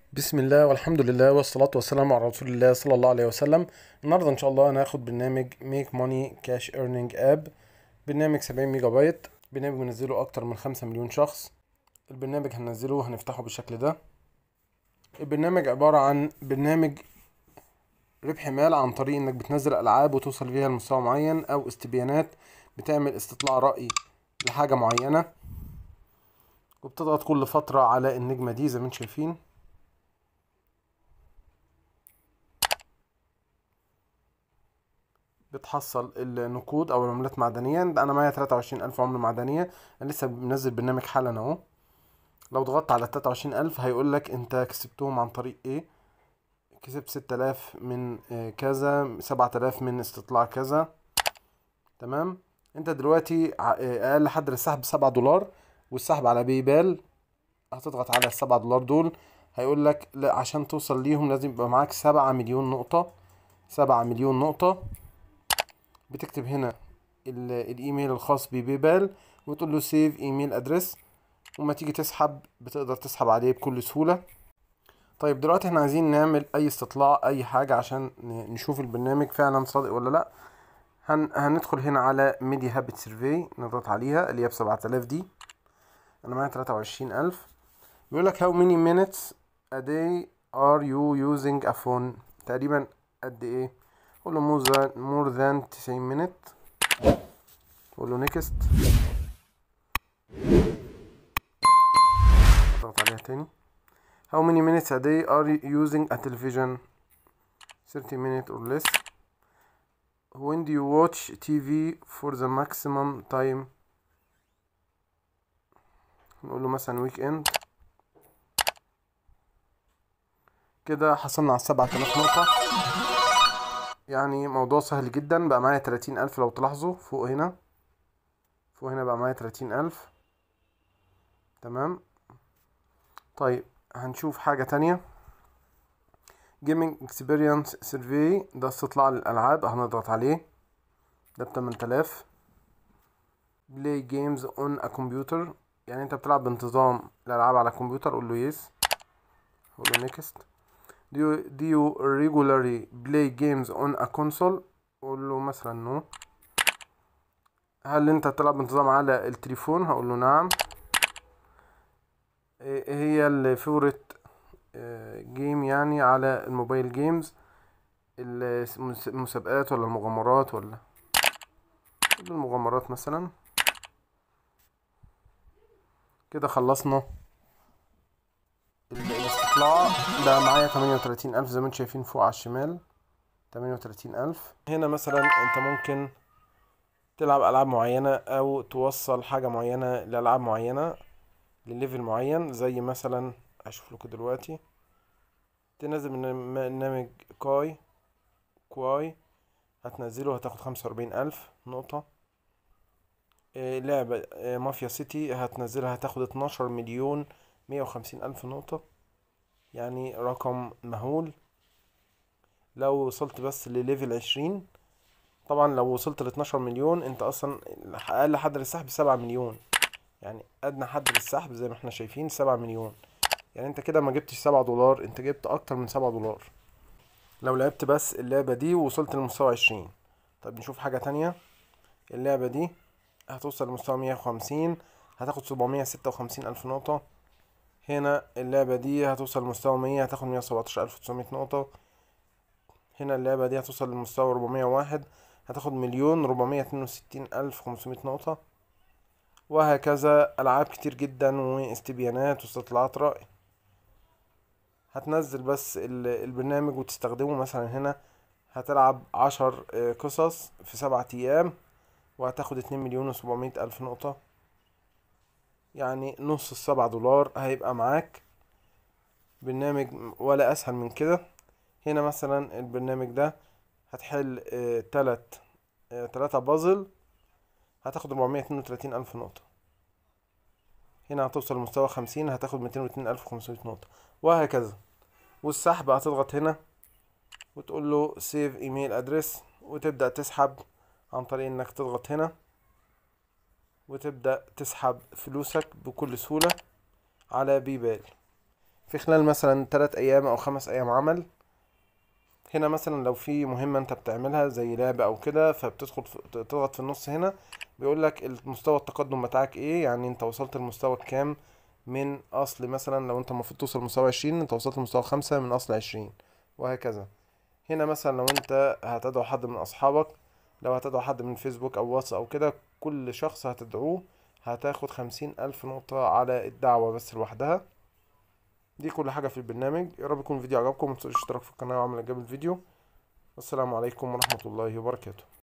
بسم الله والحمد لله والصلاة والسلام على رسول الله صلى الله عليه وسلم النهاردة إن شاء الله هناخد برنامج Make Money Cash Earning App برنامج 70 ميجا بايت برنامج بنزله أكتر من 5 مليون شخص البرنامج هننزله هنفتحه بالشكل ده البرنامج عبارة عن برنامج ربح مال عن طريق إنك بتنزل ألعاب وتوصل بيها لمستوى معين أو استبيانات بتعمل استطلاع رأي لحاجة معينة وبتضغط كل فترة على النجمة دي زي ما انتم شايفين بتحصل النقود او العملات معدنيا ده انا معايا 23000 عملة معدنية انا لسه منزل برنامج حالا اهو لو ضغطت على 23000 هيقول لك انت كسبتهم عن طريق ايه كسبت 6000 من آه، كذا 7000 من استطلاع كذا تمام انت دلوقتي ع- آه، اقل حد للسحب 7 دولار والسحب على باي بال هتضغط على السبعة دولار دول هيقول لك لا عشان توصل ليهم لازم يبقى معاك سبعة مليون نقطة سبعة مليون نقطة بتكتب هنا ال- الايميل الخاص بباي بال وتقول له سيف ايميل ادرس وما تيجي تسحب بتقدر تسحب عليه بكل سهولة طيب دلوقتي احنا عايزين نعمل اي استطلاع اي حاجة عشان ن- نشوف البرنامج فعلا صادق ولا لا هن... هندخل هنا على ميديا هابت سيرفي نضغط عليها اللي هي بسبعة آلاف دي انا معايا تلاتة وعشرين الف بيقول لك how many minutes a day are you using a phone تقريبا قد ايه قول له more than more than 90 minute قول له next اضغط عليها تاني how many minutes a day are you using a television 30 minutes or less when do you watch TV for the maximum time نقول له مثلا ويك اند كده حصلنا على السبعة آلاف نقطة يعني موضوع سهل جدا بقى معايا تلاتين ألف لو تلاحظوا فوق هنا فوق هنا بقى معايا تلاتين ألف تمام طيب هنشوف حاجة تانية جيمنج اكسبيرينس سيرفي ده استطلاع للألعاب هنضغط عليه ده بتمن تلاف بلاي جيمز اون ا كمبيوتر يعني انت بتلعب بانتظام الالعاب على الكمبيوتر قول له يس قول له نيكست do you, do you regularly play games on a console قول له مثلا نو هل انت بتلعب بانتظام على التليفون هقول له نعم ايه هي الفيفوريت جيم يعني على الموبايل جيمز المس- المسابقات ولا المغامرات ولا قول له المغامرات مثلا كده خلصنا ال- الاستطلاع بقى معايا تمانية وتلاتين ألف زي ما انتم شايفين فوق على الشمال تمانية وتلاتين ألف هنا مثلا انت ممكن تلعب ألعاب معينة أو توصل حاجة معينة لألعاب معينة لليفل معين زي مثلا هشوف لكم دلوقتي تنزل من برنامج كاي كواي هتنزله هتاخد خمسة وأربعين ألف نقطة آه، لعبة آه، مافيا سيتي هتنزلها هتاخد اتناشر مليون مية وخمسين ألف نقطة يعني رقم مهول لو وصلت بس لليفل عشرين طبعا لو وصلت لاتناشر مليون انت اصلا اقل حد للسحب سبعة مليون يعني ادنى حد للسحب زي ما احنا شايفين سبعة مليون يعني انت كده ما جبتش سبعة دولار انت جبت اكتر من سبعة دولار لو لعبت بس اللعبة دي ووصلت لمستوى عشرين طيب نشوف حاجة تانية اللعبة دي هتوصل لمستوى مية وخمسين هتاخد سبعمية ستة وخمسين ألف نقطة هنا اللعبة دي هتوصل لمستوى مية هتاخد مية وسبعتاشر ألف وتسعمية نقطة هنا اللعبة دي هتوصل لمستوى ربعمية واحد هتاخد مليون ربعمية اتنين وستين ألف خمسمية نقطة وهكذا ألعاب كتير جدا واستبيانات واستطلاعات رأي هتنزل بس ال- البرنامج وتستخدمه مثلا هنا هتلعب عشر آه، قصص في سبعة أيام وهتاخد اتنين مليون وسبعمية ألف نقطة يعني نص السبعة دولار هيبقى معاك برنامج ولا أسهل من كده هنا مثلا البرنامج ده هتحل آه، تلات آه، تلاتة بازل هتاخد ربعمية اتنين وتلاتين ألف نقطة هنا هتوصل لمستوى خمسين هتاخد ميتين واتنين ألف وخمسمية نقطة وهكذا والسحب هتضغط هنا وتقول له سيف ايميل ادرس وتبدأ تسحب عن طريق انك تضغط هنا وتبدأ تسحب فلوسك بكل سهولة على بيبال في خلال مثلا تلات ايام او خمس ايام عمل هنا مثلا لو في مهمة انت بتعملها زي لعبة او كده فبتدخل في- تضغط في النص هنا بيقول لك المستوى التقدم بتاعك ايه يعني انت وصلت المستوى كام من اصل مثلا لو انت المفروض توصل لمستوى عشرين انت وصلت لمستوى خمسة من اصل عشرين وهكذا هنا مثلا لو انت هتدعو حد من اصحابك لو هتدعو حد من فيسبوك او واتس او كده كل شخص هتدعوه هتاخد خمسين الف نقطة على الدعوة بس لوحدها دي كل حاجة في البرنامج يا رب يكون الفيديو عجبكم متنسوش الاشتراك في القناة وعمل اعجاب الفيديو والسلام عليكم ورحمة الله وبركاته